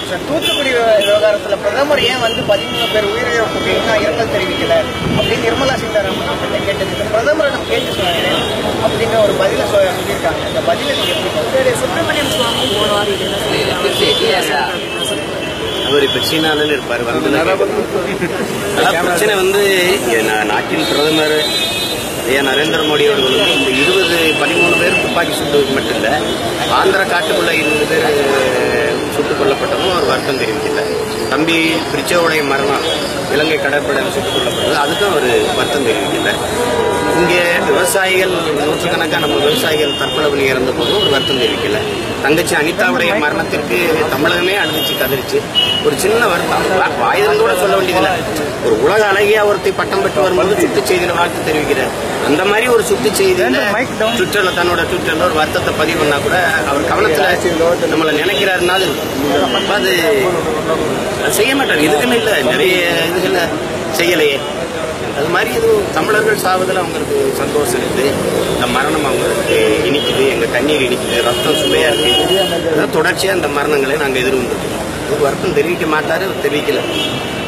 Question Thoothukudi விவ- விவகாரத்துல பிரதமர் ஏன் வந்து பதிமூணு பேர் உயிரிழப்புக்கு இன்னும் இரங்கல் தெரிவிக்கல அப்படின்னு நிர்மலா சீதாராமன் அவர்கிட்ட கேட்டதுக்கு பிரதமரை நம்ம கேட்டு சொன்னேன் அப்படிங்கிற ஒரு பதில சொ- சொல்லியிருக்காங்க இந்த பதிலை நீங்க எப்படி பாக்குறீங்க? சுப்பிரமணியம் சுவாமி போன வாரம் இதெல்லாம் சொல்லியிருக்காங்க அவர் இப்ப சீனாவில் இருப்பார் வந்து அதான் பிரச்சனை வந்து இங்க நா- நாட்டின் பிரதமர் ஐயா நரேந்திர மோடி அவர்கள் வந்து இந்த இருபது பதிமூணு பேர் துப்பாக்கி சுட்டு மட்டும் இல்லை ஆந்திரா காட்டுக்குள்ள இருபது பேர் சுட்டுக் கொல்லப்பட்டதும் ஒரு வருத்தம் தெரிவிக்கல தம்பி பிரிச்சோடைய மரணம் இலங்கை கடற்படையில் சுட்டுக் கொல்லப்பட்டது அதுக்கும் ஒரு வருத்தம் தெரிவிக்கல இங்கே விவசாயிகள் நூற்றுக்கணக்கான நம்ம விவசாயிகள் தற்கொலை பண்ணி இறந்த போதும் ஒரு வருத்தம் தெரிவிக்கல தங்கச்சி அனிதாவுடைய மரணத்திற்கு தமிழகமே அழுதுச்சு கதறிச்சு ஒரு சின்ன வருத்தம் வா- வாயிலிருந்து கூட சொல்ல வேண்டியதில்லை ஒரு உலக அழகியா ஒருத்தி பட்டம் பெற்று வரும்போது சுட்டு செய்தியில வாழ்த்து தெரிவிக்கிறார் அந்த மாதிரி ஒரு சுட்டு செய்தியில ட்விட்டர்ல தன்னோட ட்விட்டர்ல ஒரு வருத்தத்தை பதிவு பண்ணா கூட அவர் கவனத்துல நம்மளை நினைக்கிறாருன்னா அது அது அது செய்ய மாட்டார் இதுக்குன்னு இல்லை நிறைய இதுகளை செய்யலையே அது மாதிரி எதுவும் தமிழர்கள் சாவதில் அவங்களுக்கு சந்தோஷம் இருக்குது இந்த மரணம் அவங்களுக்கு இனிக்குது எங்கள் கண்ணீர் இனிக்குது ரத்தம் சுவையா இருக்கு அதான் தொடர்ச்சியாக இந்த மரணங்களை நாங்கள் எதிர்கொண்டிருக்கோம் ஒரு வருத்தம் தெரிவிக்க மாட்டாரு தெரிவிக்கல